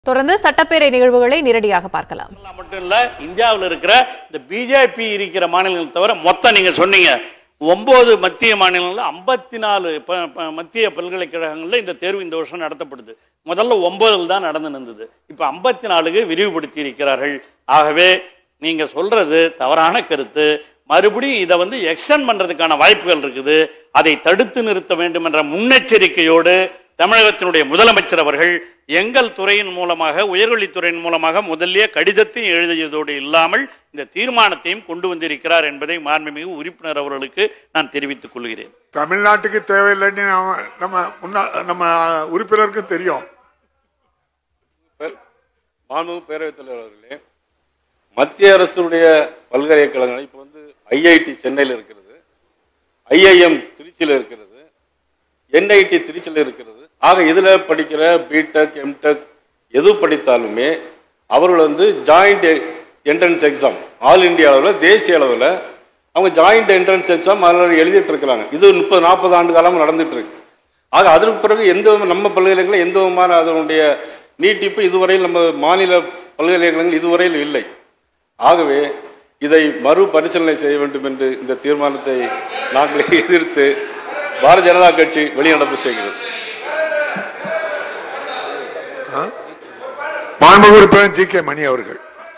தொடர்ந்து சட்டப்பேரவை நிகழ்வுகளை நேரடியாக பார்க்கலாம் தமிழ்நாடு மட்டும் இல்ல இந்தியாவில் இருக்கிற இந்த பிஜேபி இருக்கிற மாநிலங்கள் தவிர மொத்தம் நீங்க சொன்னீங்க ஒன்பது மத்திய மாநிலங்களில் ஐம்பத்தி நாலு மத்திய பல்கலைக்கழகங்களில் இந்த தேர்வு இந்த வருஷம் நடத்தப்படுது முதல்ல ஒன்பதில் தான் நடந்து நின்றது இப்போ ஐம்பத்தி நாலுக்கு விரிவுபடுத்தி இருக்கிறார்கள் ஆகவே நீங்க சொல்றது தவறான கருத்து மறுபடியும் இதை வந்து எக்ஸ்டெண்ட் பண்றதுக்கான வாய்ப்புகள் இருக்குது அதை தடுத்து நிறுத்த வேண்டும் என்ற முன்னெச்சரிக்கையோடு தமிழகத்தினுடைய முதலமைச்சர் அவர்கள் எங்கள் துறையின் மூலமாக உயர்கல்வித்துறையின் மூலமாக முதல்லயே கடிதத்தையும் எழுதியதோடு இல்லாமல் இந்த தீர்மானத்தையும் கொண்டு வந்திருக்கிறார் என்பதை மாண்புமிகு உறுப்பினர் அவர்களுக்கு நான் தெரிவித்துக் கொள்கிறேன் தமிழ்நாட்டுக்கு தேவையில்லைன்னு நாம நம்ம முன்னா நம்ம உறுப்பினருக்கு தெரியும் மாண்புமிகு பேரவைத் தலைவர் அவர்களே மத்திய அரசுடைய பல்கலைக்கழகங்கள் இப்போ வந்து ஐஐடி சென்னையில் இருக்கிறது ஐஐஎம் திருச்சியில் இருக்கிறது என்ஐடி திருச்சியில் இருக்கிறது ஆக இதில் படிக்கிற பிடெக் எம்டெக் எது படித்தாலுமே அவர்கள் வந்து joint entrance exam all India அளவில் தேசிய அளவில் அவங்க ஜாயிண்ட் என்ட்ரன்ஸ் எக்ஸாம் அதில் எழுதிட்டு இருக்கிறாங்க இது முப்பது நாற்பது ஆண்டு காலமாக நடந்துட்டு இருக்கு ஆக அதற்கு பிறகு எந்த வித- நம்ம பல்கலைக்கழகம் எந்த விதமான அதனுடைய நீட்டிப்பு இதுவரையில் நம்ம மாநில பல்கலைக்கழகங்கள் இதுவரையில் இல்லை ஆகவே இதை மறுபரிசீலனை செய்ய வேண்டும் என்று இந்த தீர்மானத்தை நாங்கள் எதிர்த்து பாரதிய ஜனதா கட்சி வெளிநடப்பு செய்கிறது மாண்புமிகு உறுப்பினர் ஜி கே மணி அவர்கள்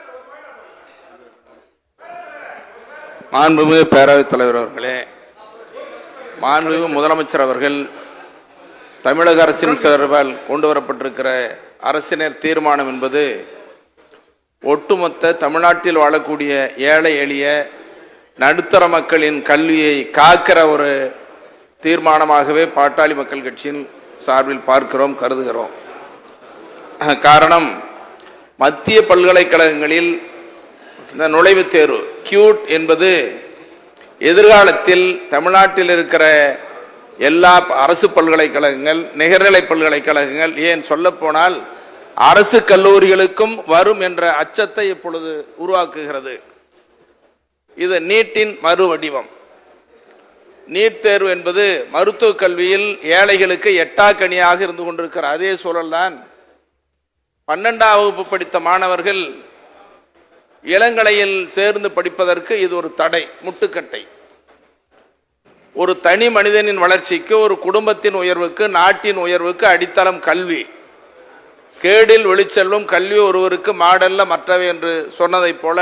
மாண்புமிகு பேரவைத் தலைவர் அவர்களே மாண்புமிகு முதலமைச்சர் அவர்கள் தமிழக அரசின் சார்பால் கொண்டு வரப்பட்டிருக்கிற அரசினர் தீர்மானம் என்பது ஒட்டுமொத்த தமிழ்நாட்டில் வாழக்கூடிய ஏழை எளிய நடுத்தர மக்களின் கல்வியை காக்கிற ஒரு தீர்மானமாகவே பாட்டாளி மக்கள் கட்சியின் சார்பில் பார்க்கிறோம் கருதுகிறோம் காரணம் மத்திய பல்கலைக்கழகங்களில் இந்த நுழைவுத் தேர்வு கியூட் என்பது எதிர்காலத்தில் தமிழ்நாட்டில் இருக்கிற எல்லா அரசு பல்கலைக்கழகங்கள் நிகர்நிலை பல்கலைக்கழகங்கள் ஏன் சொல்லப்போனால் அரசு கல்லூரிகளுக்கும் வரும் என்ற அச்சத்தை இப்பொழுது உருவாக்குகிறது இது நீட்டின் மறு வடிவம் நீட் தேர்வு என்பது மருத்துவக் கல்வியில் ஏழைகளுக்கு எட்டாக்கனியாக இருந்து கொண்டிருக்கிற அதே சூழல்தான் பன்னெண்டாம் வகுப்பு படித்த மாணவர்கள் இளங்கலையில் சேர்ந்து படிப்பதற்கு இது ஒரு தடை முட்டுக்கட்டை ஒரு தனி மனிதனின் வளர்ச்சிக்கு ஒரு குடும்பத்தின் உயர்வுக்கு நாட்டின் உயர்வுக்கு அடித்தளம் கல்வி கேடில் வெளிச்செல்லும் கல்வி ஒருவருக்கு மாடல்ல மற்றவை என்று சொன்னதைப் போல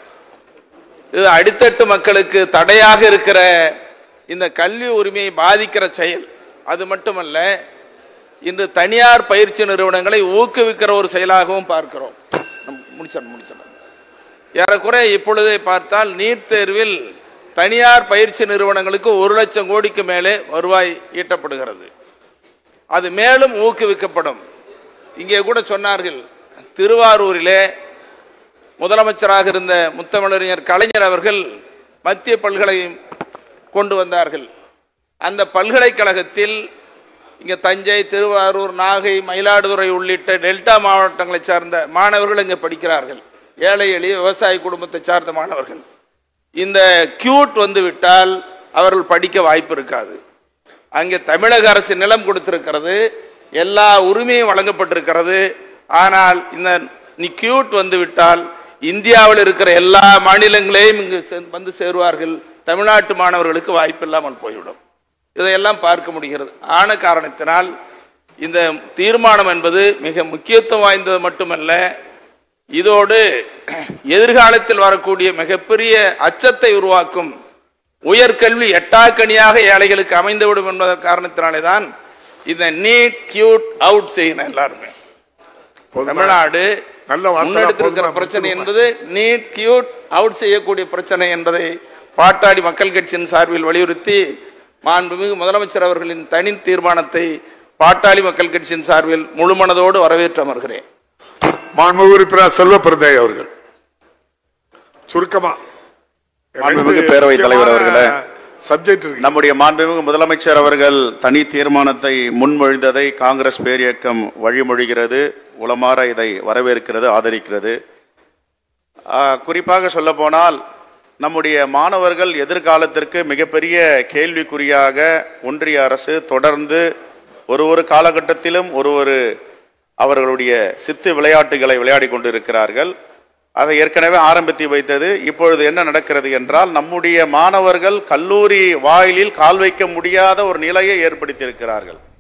இது அடித்தட்டு மக்களுக்கு தடையாக இருக்கிற இந்த கல்வி உரிமையை பாதிக்கிற செயல் அது மட்டுமல்ல இன்று தனியார் பயிற்சி நிறுவனங்களை ஊக்குவிக்கிற ஒரு செயலாகவும் பார்க்கிறோம் முடிச்சோம் முடிச்சோம் ஏறக்குறைய இப்பொழுதே பார்த்தால் நீட் தேர்வில் தனியார் பயிற்சி நிறுவனங்களுக்கு ஒரு லட்சம் கோடிக்கு மேலே வருவாய் ஈட்டப்படுகிறது அது மேலும் ஊக்குவிக்கப்படும் இங்கே கூட சொன்னார்கள் திருவாரூரிலே முதலமைச்சராக இருந்த முத்தமிழறிஞர் கலைஞர் அவர்கள் மத்திய பல்கலை கொண்டு வந்தார்கள் அந்த பல்கலைக்கழகத்தில் இங்கே தஞ்சை திருவாரூர் நாகை மயிலாடுதுறை உள்ளிட்ட டெல்டா மாவட்டங்களைச் சார்ந்த மாணவர்கள் இங்கே படிக்கிறார்கள் ஏழை எளிய விவசாய குடும்பத்தை சார்ந்த மாணவர்கள் இந்த கியூட் வந்து விட்டால் அவர்கள் படிக்க வாய்ப்பு இருக்காது அங்கே தமிழக அரசு நிலம் கொடுத்திருக்கிறது எல்லா உரிமையும் வழங்கப்பட்டிருக்கிறது ஆனால் இந்த நிக்யூட் வந்து விட்டால் இந்தியாவில் இருக்கிற எல்லா மாநிலங்களையும் இங்கு செ- வந்து சேருவார்கள் தமிழ்நாட்டு மாணவர்களுக்கு வாய்ப்பு இல்லாமல் போய்விடும் இதையெல்லாம் பார்க்க முடிகிறது ஆன காரணத்தினால் இந்த தீர்மானம் என்பது மிக முக்கியத்துவம் வாய்ந்தது மட்டுமல்ல இதோடு எதிர்காலத்தில் வரக்கூடிய மிகப்பெரிய அச்சத்தை உருவாக்கும் உயர்கல்வி எட்டாக்கனியாக ஏழைகளுக்கு அமைந்துவிடும் என்பதன் காரணத்தினாலே தான் இந்த நீட் கியூட் அவுட் செய்யணும் எல்லாருமே போதுமா? தமிழ்நாடு நல்ல வார்த்தை முன்னெடுத்திருக்கிற போதுமா? பிரச்சனை முடிச்சிருமா? என்பது நீட் கியூட் அவுட் செய்யக்கூடிய பிரச்சனை என்பதை பாட்டாளி மக்கள் கட்சியின் சார்பில் வலியுறுத்தி மாண்புமிகு முதலமைச்சர் அவர்களின் தனி தீர்மானத்தை பாட்டாளி மக்கள் கட்சியின் சார்பில் முழுமனதோடு வரவேற்று அமர்கிறேன் மாண்புமிகு உறுப்பினர் செல்வ பெருந்தை அவர்கள் சுருக்கமா மாண்புமிகு பேரவைத் தலைவர் அவர்களே. சப்ஜெக்ட் இருக்கு நம்முடைய மாண்புமிகு முதலமைச்சர் அவர்கள் தனி தீர்மானத்தை முன்மொழிந்ததை காங்கிரஸ் பேரியக்கம் வழிமொழிகிறது உளமாற இதை வரவேற்கிறது ஆதரிக்கிறது ஆ, குறிப்பாக சொல்ல போனால் நம்முடைய மாணவர்கள் எதிர்காலத்திற்கு மிகப்பெரிய கேள்விக்குறியாக ஒன்றிய அரசு தொடர்ந்து ஒரு ஒரு காலகட்டத்திலும் ஒரு ஒரு அவர்களுடைய சித்து விளையாட்டுகளை விளையாடி கொண்டிருக்கிறார்கள் அதை ஏற்கனவே ஆரம்பித்து வைத்தது இப்பொழுது என்ன நடக்கிறது என்றால் நம்முடைய மாணவர்கள் கல்லூரி வாயிலில் கால் வைக்க முடியாத ஒரு நிலையை ஏற்படுத்தியிருக்கிறார்கள்